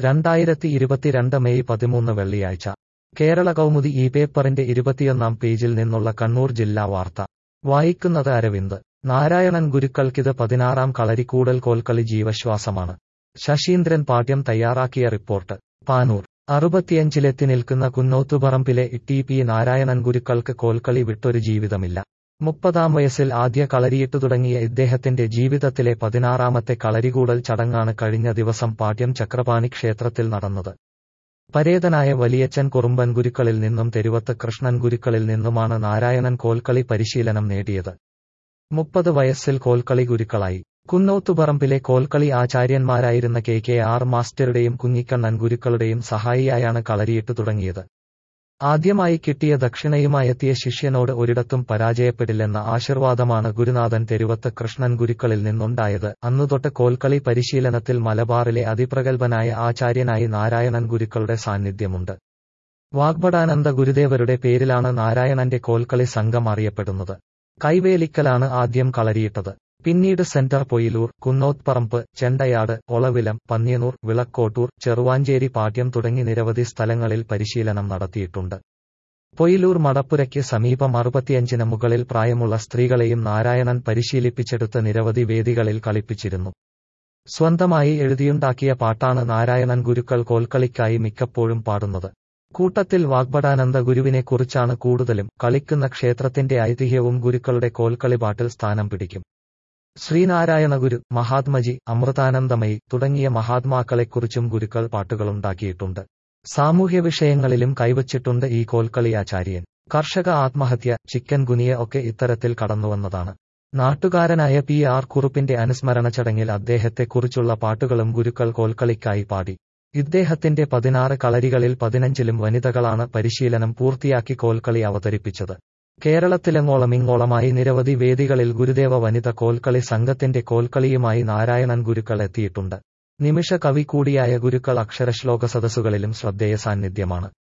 രണ്ടായിരത്തി ഇരുപത്തിരണ്ട് മെയ് പതിമൂന്ന് വെള്ളിയാഴ്ച കേരള കൗമുദി ഈ പേപ്പറിന്റെ ഇരുപത്തിയൊന്നാം പേജിൽ നിന്നുള്ള കണ്ണൂർ ജില്ലാ വാർത്ത വായിക്കുന്നത് അരവിന്ദ് നാരായണൻ ഗുരുക്കൾക്കിത് പതിനാറാം കളരിക്കൂടൽ കോൽക്കളി ജീവശ്വാസമാണ് ശശീന്ദ്രൻ പാട്യം തയ്യാറാക്കിയ റിപ്പോർട്ട് പാനൂർ അറുപത്തിയഞ്ചിലെത്തി നിൽക്കുന്ന കുന്നോത്തുപറമ്പിലെ ടി പി നാരായണൻ ഗുരുക്കൾക്ക് കോൽക്കളി വിട്ടൊരു ജീവിതമില്ല മുപ്പതാം വയസ്സിൽ ആദ്യ കളരിയിട്ടു തുടങ്ങിയ ഇദ്ദേഹത്തിന്റെ ജീവിതത്തിലെ പതിനാറാമത്തെ കളരികൂടൽ ചടങ്ങാണ് കഴിഞ്ഞ ദിവസം പാട്യം ചക്രപാണി ക്ഷേത്രത്തിൽ നടന്നത് പരേതനായ വലിയച്ചൻ കുറുമ്പൻ ഗുരുക്കളിൽ നിന്നും തെരുവത്ത് കൃഷ്ണൻ ഗുരുക്കളിൽ നിന്നുമാണ് നാരായണൻ കോൽക്കളി പരിശീലനം നേടിയത് മുപ്പത് വയസ്സിൽ കോൽക്കളി ഗുരുക്കളായി കുന്നോത്തുപറമ്പിലെ കോൽക്കളി ആചാര്യന്മാരായിരുന്ന കെ കെ ആർ മാസ്റ്ററുടെയും കുഞ്ഞിക്കണ്ണൻ ഗുരുക്കളുടെയും സഹായിയായാണ് കളരിയിട്ടു തുടങ്ങിയത് ആദ്യമായി കിട്ടിയ ദക്ഷിണയുമായെത്തിയ ശിഷ്യനോട് ഒരിടത്തും പരാജയപ്പെടില്ലെന്ന ആശീർവാദമാണ് ഗുരുനാഥൻ തെരുവത്ത് കൃഷ്ണൻ ഗുരുക്കളിൽ നിന്നുണ്ടായത് അന്നുതൊട്ട് കോൽക്കളി പരിശീലനത്തിൽ മലബാറിലെ അതിപ്രഗത്ഭനായ ആചാര്യനായി നാരായണൻ ഗുരുക്കളുടെ സാന്നിധ്യമുണ്ട് വാഗ്ഭടാനന്ദ ഗുരുദേവരുടെ പേരിലാണ് നാരായണന്റെ കോൽക്കളി സംഘം അറിയപ്പെടുന്നത് കൈവേലിക്കലാണ് ആദ്യം കളരിയിട്ടത് പിന്നീട് സെന്റർ പൊയിലൂർ കുന്നോത്പറമ്പ് ചെണ്ടയാട് ഒളവിലം പന്ന്യനൂർ വിളക്കോട്ടൂർ ചെറുവാഞ്ചേരി പാട്യം തുടങ്ങി നിരവധി സ്ഥലങ്ങളിൽ പരിശീലനം നടത്തിയിട്ടുണ്ട് പൊയിലൂർ മടപ്പുരയ്ക്ക് സമീപം അറുപത്തിയഞ്ചിന് മുകളിൽ പ്രായമുള്ള സ്ത്രീകളെയും നാരായണൻ പരിശീലിപ്പിച്ചെടുത്ത് നിരവധി വേദികളിൽ കളിപ്പിച്ചിരുന്നു സ്വന്തമായി എഴുതിയുണ്ടാക്കിയ പാട്ടാണ് നാരായണൻ ഗുരുക്കൾ കോൽക്കളിക്കായി മിക്കപ്പോഴും പാടുന്നത് കൂട്ടത്തിൽ വാഗ്ഭടാനന്ദ ഗുരുവിനെക്കുറിച്ചാണ് കൂടുതലും കളിക്കുന്ന ക്ഷേത്രത്തിന്റെ ഐതിഹ്യവും ഗുരുക്കളുടെ കോൽക്കളി പാട്ടിൽ സ്ഥാനം പിടിക്കും ശ്രീനാരായണ ഗുരു മഹാത്മജി അമൃതാനന്ദമയി തുടങ്ങിയ മഹാത്മാക്കളെക്കുറിച്ചും ഗുരുക്കൾ പാട്ടുകളുണ്ടാക്കിയിട്ടുണ്ട് സാമൂഹ്യ വിഷയങ്ങളിലും കൈവച്ചിട്ടുണ്ട് ഈ കോൽക്കളി ആചാര്യൻ കർഷക ആത്മഹത്യ ചിക്കൻ ഗുനിയ ഒക്കെ ഇത്തരത്തിൽ കടന്നുവന്നതാണ് നാട്ടുകാരനായ പി ആർ കുറുപ്പിന്റെ അനുസ്മരണ ചടങ്ങിൽ അദ്ദേഹത്തെക്കുറിച്ചുള്ള പാട്ടുകളും ഗുരുക്കൾ കോൽക്കളിക്കായി പാടി ഇദ്ദേഹത്തിന്റെ പതിനാറ് കളരികളിൽ പതിനഞ്ചിലും വനിതകളാണ് പരിശീലനം പൂർത്തിയാക്കി കോൽക്കളി അവതരിപ്പിച്ചത് കേരളത്തിലെങ്ങോളമിങ്ങോളമായി നിരവധി വേദികളിൽ ഗുരുദേവ വനിത കോൽക്കളി സംഘത്തിന്റെ കോൽക്കളിയുമായി നാരായണൻ ഗുരുക്കൾ എത്തിയിട്ടുണ്ട് നിമിഷ കവി കൂടിയായ ഗുരുക്കൾ അക്ഷരശ്ലോക സദസ്സുകളിലും ശ്രദ്ധേയ സാന്നിധ്യമാണ്